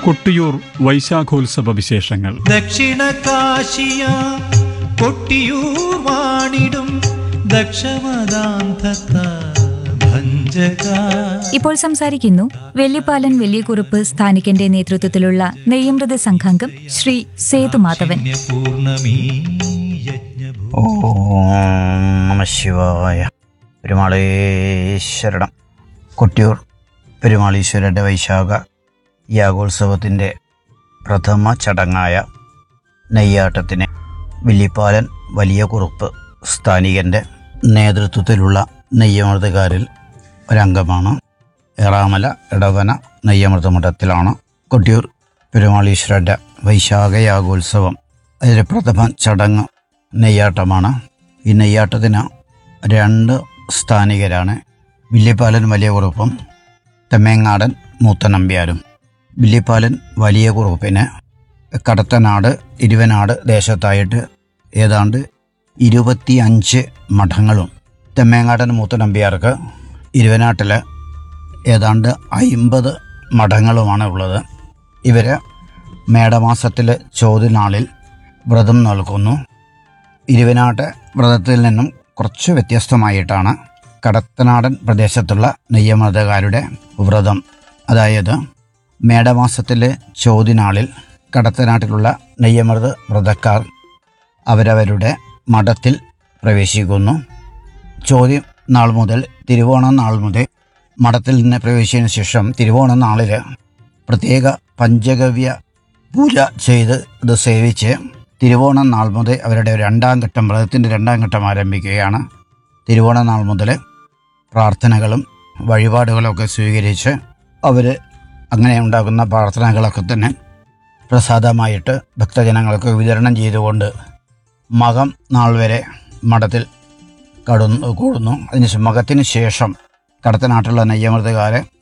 കൊട്ടിയൂർ വൈശാഖോത്സവ വിശേഷങ്ങൾ ദക്ഷിണ കാശിയ കൊട്ടിയൂർ വാണിടും ദക്ഷമദാന്തത്ത ഭഞ്ജക ഇപ്പോൾ സംസാരിക്കുന്നു വെള്ളിപ്പാലൻ വലിയകുറുപ്പ് സ്ഥാനികന്റെ നേതൃത്വത്തിലുള്ള നെയ്യമൃത സംഘാംഗം ശ്രീ സേതുമാധവൻ പൂർണമീ യജ്ഞഭൂ ഓം നമ ശിവായ പെരുമാളേശ്വരണം കൊട്ടിയൂർ പെരുമാളീശ്വരൻ്റെ വൈശാഖ യാഗോത്സവത്തിൻ്റെ പ്രഥമ ചടങ്ങായ നെയ്യാട്ടത്തിന് വില്ലിപ്പാലൻ വലിയ കുറുപ്പ് സ്ഥാനികൻ്റെ നേതൃത്വത്തിലുള്ള നെയ്യമൃതകാരിൽ ഒരംഗമാണ് ഏറാമല ഇടവന നെയ്യമൃത മഠത്തിലാണ് കൊട്ടിയൂർ പെരുമാളീശ്വരൻ്റെ വൈശാഖ യാഗോത്സവം അതിലെ പ്രഥമ ചടങ്ങ് നെയ്യാട്ടമാണ് ഈ നെയ്യാട്ടത്തിന് രണ്ട് സ്ഥാനികരാണ് വില്ലിപ്പാലൻ വലിയ കുറുപ്പും തെമ്മേങ്ങാടൻ മൂത്തനമ്പ്യാരും വില്ലിപ്പാലൻ വലിയ കുറുപ്പിന് കടത്തനാട് ഇരുവനാട് ദേശത്തായിട്ട് ഏതാണ്ട് ഇരുപത്തിയഞ്ച് മഠങ്ങളും തെമ്മേങ്ങാടൻ മൂത്തനമ്പ്യാർക്ക് ഇരുവനാട്ടിൽ ഏതാണ്ട് അയിമ്പത് മഠങ്ങളുമാണ് ഉള്ളത് ഇവർ മേടമാസത്തിലെ ചോദ്യനാളിൽ വ്രതം നൽകുന്നു ഇരുവനാട്ട് വ്രതത്തിൽ നിന്നും കുറച്ച് വ്യത്യസ്തമായിട്ടാണ് കടത്തനാടൻ പ്രദേശത്തുള്ള നെയ്യമതകാരുടെ വ്രതം അതായത് മേടമാസത്തിലെ ചോദ്യനാളിൽ കടത്തനാട്ടിലുള്ള നെയ്യമൃത വ്രതക്കാർ അവരവരുടെ മഠത്തിൽ പ്രവേശിക്കുന്നു ചോദ്യം നാൾ മുതൽ തിരുവോണം നാൾ മുതൽ മഠത്തിൽ നിന്ന് പ്രവേശിച്ചതിന് ശേഷം തിരുവോണം നാളിൽ പ്രത്യേക പഞ്ചഗവ്യ പൂജ ചെയ്ത് ഇത് സേവിച്ച് തിരുവോണം നാൾ മുതൽ അവരുടെ രണ്ടാം ഘട്ടം വ്രതത്തിൻ്റെ രണ്ടാം ഘട്ടം ആരംഭിക്കുകയാണ് തിരുവോണം നാൾ മുതൽ പ്രാർത്ഥനകളും വഴിപാടുകളൊക്കെ സ്വീകരിച്ച് അവർ അങ്ങനെ ഉണ്ടാകുന്ന പ്രാർത്ഥനകളൊക്കെ തന്നെ പ്രസാദമായിട്ട് ഭക്തജനങ്ങൾക്ക് വിതരണം ചെയ്തുകൊണ്ട് മകം നാൾ വരെ മഠത്തിൽ കടന്നു കൂടുന്നു അതിന് ശേഷം മകത്തിന് ശേഷം കടത്തനാട്ടുള്ള നെയ്യമൃതകാരെ